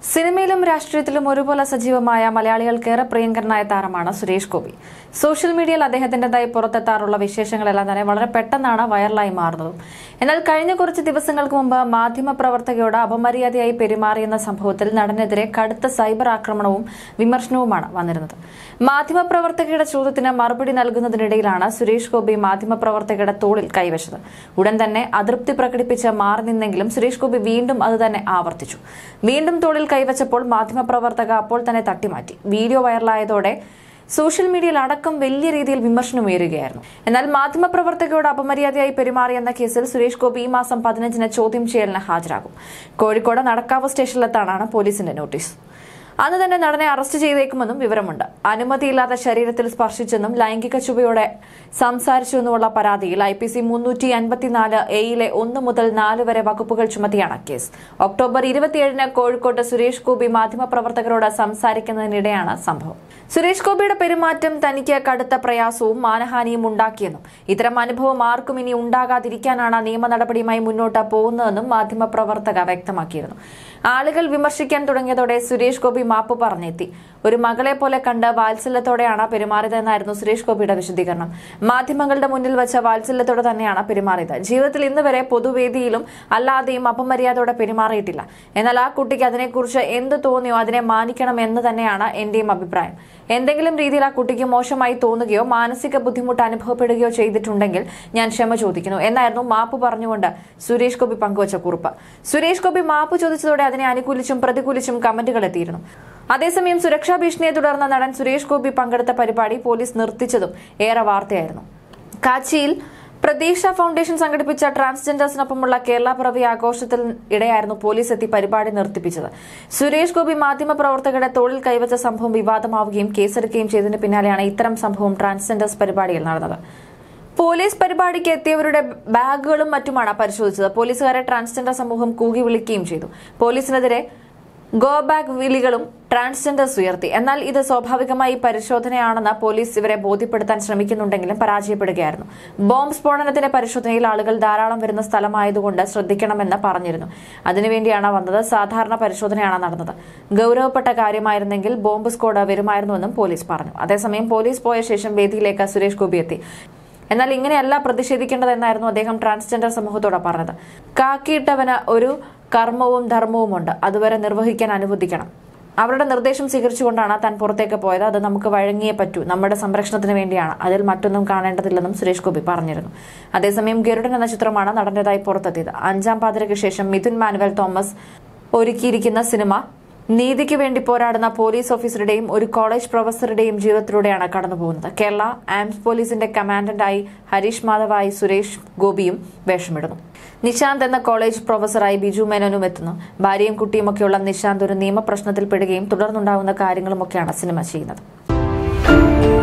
സിനിമയിലും രാഷ്ട്രീയത്തിലും ഒരുപോലെ സജീവമായ മലയാളികൾക്കേറെ പ്രിയങ്കരനായ താരമാണ് സുരേഷ് ഗോപി സോഷ്യൽ മീഡിയയിൽ അദ്ദേഹത്തിൻ്റെതായി പുറത്തെത്താറുള്ള വിശേഷങ്ങളെല്ലാം തന്നെ വളരെ പെട്ടെന്നാണ് വൈറലായി മാറുന്നതും എന്നാൽ കഴിഞ്ഞ കുറച്ച് ദിവസങ്ങൾക്ക് മുമ്പ് മാധ്യമപ്രവർത്തകയോട് അപമര്യാദയായി പെരുമാറിയെന്ന സംഭവത്തിൽ നടനെതിരെ കടുത്ത സൈബർ ആക്രമണവും വിമർശനവുമാണ് വന്നിരുന്നത് മാധ്യമപ്രവർത്തകയുടെ ചോദ്യത്തിന് മറുപടി നൽകുന്നതിനിടയിലാണ് സുരേഷ് ഗോപി മാധ്യമപ്രവർത്തകയുടെ തോളിൽ കൈവച്ചത് ഉടൻ തന്നെ അതൃപ്തി പ്രകടിപ്പിച്ച് മാറി നിന്നെങ്കിലും സുരേഷ് ഗോപി വീണ്ടും അത് തന്നെ ആവർത്തിച്ചു വീണ്ടും തോളിൽ കൈവച്ചപ്പോൾ മാധ്യമപ്രവർത്തക അപ്പോൾ തന്നെ തട്ടിമാറ്റി വീഡിയോ വൈറലായതോടെ സോഷ്യൽ മീഡിയയിൽ അടക്കം വലിയ രീതിയിൽ വിമർശനം ഉയരുകയായിരുന്നു എന്നാൽ മാധ്യമപ്രവർത്തകയോട് അപമര്യാദയായി പെരുമാറിയെന്ന കേസിൽ സുരേഷ് ഗോപി ഈ മാസം പതിനഞ്ചിന് ചോദ്യം ചെയ്യലിന് ഹാജരാകും കോഴിക്കോട് നടക്കാവ് സ്റ്റേഷനിലെത്താനാണ് പോലീസിന്റെ നോട്ടീസ് അന്ന് തന്നെ നടനെ അറസ്റ്റ് ചെയ്തേക്കുമെന്നും വിവരമുണ്ട് അനുമതിയില്ലാത്ത ശരീരത്തിൽ സ്പർശിച്ചെന്നും ലൈംഗിക ചുവയോടെ സംസാരിച്ചുവെന്നുമുള്ള പരാതിയിൽ ഐ പി സി മുന്നൂറ്റി അൻപത്തിനാല് എയിലെ ഒന്ന് മുതൽ നാല് വരെ വകുപ്പുകൾ ചുമത്തിയാണ് കേസ് ഒക്ടോബർ ഇരുപത്തിയേഴിന് കോഴിക്കോട്ട് സുരേഷ് ഗോപി മാധ്യമപ്രവർത്തകരോട് സംസാരിക്കുന്നതിനിടെയാണ് സംഭവം സുരേഷ് ഗോപിയുടെ പെരുമാറ്റം തനിക്ക് കടുത്ത പ്രയാസവും മാനഹാനിയും ഉണ്ടാക്കിയെന്നും ഇത്തരം അനുഭവം ആർക്കും ഇനി ഉണ്ടാകാതിരിക്കാനാണ് നിയമ നടപടിയുമായി മുന്നോട്ട് പോകുന്നതെന്നും മാധ്യമപ്രവർത്തക വ്യക്തമാക്കിയിരുന്നു ആളുകൾ വിമർശിക്കാൻ തുടങ്ങിയതോടെ സുരേഷ് ഗോപി മാപ്പ് പറഞ്ഞെത്തി ഒരു മകളെ പോലെ കണ്ട് വാത്സല്യത്തോടെയാണ് പെരുമാറിയതെന്നായിരുന്നു സുരേഷ് ഗോപിയുടെ വിശദീകരണം മാധ്യമങ്ങളുടെ മുന്നിൽ വെച്ച വാത്സല്യത്തോടെ തന്നെയാണ് പെരുമാറിയത് ജീവിതത്തിൽ ഇന്ന് വരെ പൊതുവേദിയിലും അല്ലാതെയും അപമര്യാദയോടെ പെരുമാറിയിട്ടില്ല എന്നാൽ ആ കുട്ടിക്ക് അതിനെക്കുറിച്ച് എന്ത് തോന്നിയോ അതിനെ മാനിക്കണം എന്ന് തന്നെയാണ് എന്റെയും അഭിപ്രായം എന്തെങ്കിലും രീതിയിൽ ആ കുട്ടിക്ക് മോശമായി തോന്നുകയോ മാനസിക ബുദ്ധിമുട്ട് അനുഭവപ്പെടുകയോ ചെയ്തിട്ടുണ്ടെങ്കിൽ ഞാൻ ക്ഷമ ചോദിക്കുന്നു എന്നായിരുന്നു മാപ്പ് പറഞ്ഞുകൊണ്ട് സുരേഷ് ഗോപി പങ്കുവച്ച കുറിപ്പ് സുരേഷ് ഗോപി മാപ്പ് ചോദിച്ചതോടെ അതിനെ അനുകൂലിച്ചും പ്രതികൂലിച്ചും കമന്റുകൾ എത്തിയിരുന്നു അതേസമയം സുരക്ഷാ ഭീഷണിയെ തുടർന്ന് നടൻ സുരേഷ് ഗോപി പങ്കെടുത്ത പരിപാടി പോലീസ് നിർത്തിച്ചതും ഏറെ വാർത്തയായിരുന്നു കാച്ചിയിൽ പ്രതീക്ഷ ഫൗണ്ടേഷൻ സംഘടിപ്പിച്ച ട്രാൻസ്ജെൻഡേഴ്സിനൊപ്പമുള്ള കേരള പിറവി ആഘോഷത്തിൽ ഇടെയായിരുന്നു പോലീസ് എത്തി പരിപാടി നിർത്തിപ്പിച്ചത് സുരേഷ് ഗോപി മാധ്യമപ്രവർത്തകരുടെ തോളിൽ കൈവച്ച സംഭവം വിവാദമാവുകയും കേസെടുക്കുകയും ചെയ്തതിന് പിന്നാലെയാണ് ഇത്തരം സംഭവം ട്രാൻസ്ജെൻഡേഴ്സ് പരിപാടിയിൽ നടന്നത് പോലീസ് പരിപാടിക്ക് എത്തിയവരുടെ ബാഗുകളും മറ്റുമാണ് പരിശോധിച്ചത് പോലീസുകാരെ ട്രാൻസ്ജെൻഡർ സമൂഹം കൂകി വിളിക്കുകയും ചെയ്തു പോലീസിനെതിരെ ഗോ ബാക്ക് വിളികളും ട്രാൻസ്ജെൻഡേഴ്സ് ഉയർത്തി എന്നാൽ ഇത് സ്വാഭാവികമായി പരിശോധനയാണെന്ന് പോലീസ് ഇവരെ ബോധ്യപ്പെടുത്താൻ ശ്രമിക്കുന്നുണ്ടെങ്കിലും പരാജയപ്പെടുകയായിരുന്നു ബോംബ് സ്ഫോടനത്തിന്റെ പരിശോധനയിൽ ആളുകൾ ധാരാളം വരുന്ന സ്ഥലമായതുകൊണ്ട് ശ്രദ്ധിക്കണമെന്ന് പറഞ്ഞിരുന്നു അതിനുവേണ്ടിയാണ് വന്നത് സാധാരണ പരിശോധനയാണ് നടന്നത് ഗൌരവപ്പെട്ട കാര്യമായിരുന്നെങ്കിൽ ബോംബ് സ്ക്വാഡ് വരുമായിരുന്നുവെന്നും പോലീസ് പറഞ്ഞു അതേസമയം പോലീസ് പോയ ശേഷം വേദിയിലേക്ക് സുരേഷ് ഗോപി എത്തി എന്നാൽ ഇങ്ങനെയല്ല പ്രതിഷേധിക്കേണ്ടതെന്നായിരുന്നു അദ്ദേഹം ട്രാൻസ്ജെൻഡർ സമൂഹത്തോട് പറഞ്ഞത് കാക്കിയിട്ടവന് ഒരു കർമ്മവും ധർമ്മവുമുണ്ട് അതുവരെ നിർവഹിക്കാൻ അനുവദിക്കണം അവരുടെ നിർദ്ദേശം സ്വീകരിച്ചുകൊണ്ടാണ് താൻ പുറത്തേക്ക് പോയത് അത് നമുക്ക് വഴങ്ങിയേ പറ്റൂ നമ്മുടെ സംരക്ഷണത്തിന് വേണ്ടിയാണ് അതിൽ മറ്റൊന്നും കാണേണ്ടതില്ലെന്നും സുരേഷ് ഗോപി പറഞ്ഞിരുന്നു അതേസമയം ഗരുഡൻ എന്ന ചിത്രമാണ് നടന്റേതായി പുറത്തെത്തിയത് അഞ്ചാം പാതിരയ്ക്ക് ശേഷം മിഥുൻ മാനുവൽ തോമസ് ഒരുക്കിയിരിക്കുന്ന സിനിമ നീതിക്ക് വേണ്ടി പോരാടുന്ന പോലീസ് ഓഫീസറുടെയും ഒരു കോളേജ് പ്രൊഫസറുടെയും ജീവിതത്തിലൂടെയാണ് കടന്നുപോകുന്നത് കേരള ആംസ് പോലീസിന്റെ കമാൻഡന്റായി ഹരീഷ് മാധവായി സുരേഷ് ഗോപിയും വേഷമിടുന്നു നിശാന്ത് എന്ന കോളേജ് പ്രൊഫസറായി ബിജു മേനോനും എത്തുന്നു ഭാര്യയും കുട്ടിയുമൊക്കെയുള്ള നിശാന്ത് ഒരു നിയമപ്രശ്നത്തിൽ പെടുകയും തുടർന്നുണ്ടാവുന്ന കാര്യങ്ങളുമൊക്കെയാണ് സിനിമ ചെയ്യുന്നത്